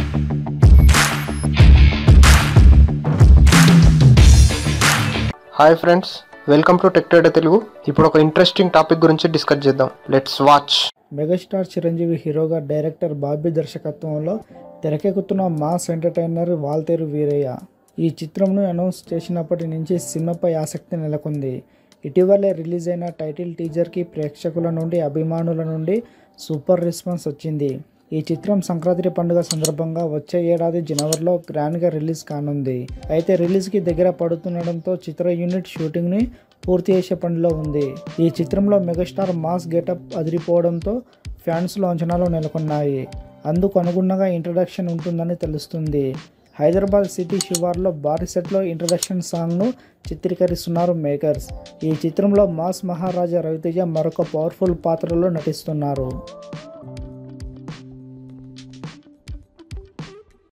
hi friends welcome to tech trader Telugu ఇప్పుడు ఒక interesting topic గురించి డిస్కస్ చేద్దాం లెట్స్ వాచ్ మెగాస్టార్ చిరంజీవి హీరోగా డైరెక్టర్ బాబీ దర్శకత్వంలో తెరకెక్కుతున్న మాస్ ఎంటర్టైనర్ వాల్తేరు వీరయ్య ఈ చిత్రంను అనౌన్స్ చేసినప్పటి నుంచి సినిమాపై ఆసక్తి నెలకొంది ఇటీవలే రిలీజ్ అయిన టైటిల్ టీజర్కి ప్రేక్షకుల నుండి అభిమానుల నుండి సూపర్ రెస్పాన్స్ వచ్చింది ఈ చిత్రం సంక్రాంతి పండుగ సందర్భంగా వచ్చే ఏడాది జనవరిలో గ్రాండ్గా రిలీజ్ కానుంది అయితే రిలీజ్కి దగ్గర పడుతుండడంతో చిత్ర యూనిట్ షూటింగ్ని పూర్తి చేసే పనిలో ఉంది ఈ చిత్రంలో మెగాస్టార్ మాస్ గెటప్ అదిరిపోవడంతో ఫ్యాన్స్లో అంచనాలు నెలకొన్నాయి అందుకు అనుగుణంగా ఇంట్రడక్షన్ ఉంటుందని తెలుస్తుంది హైదరాబాద్ సిటీ శివార్లో భారీ సెట్లో ఇంట్రడక్షన్ సాంగ్ను చిత్రీకరిస్తున్నారు మేకర్స్ ఈ చిత్రంలో మాస్ మహారాజా రవితేజ మరొక పవర్ఫుల్ పాత్రలో నటిస్తున్నారు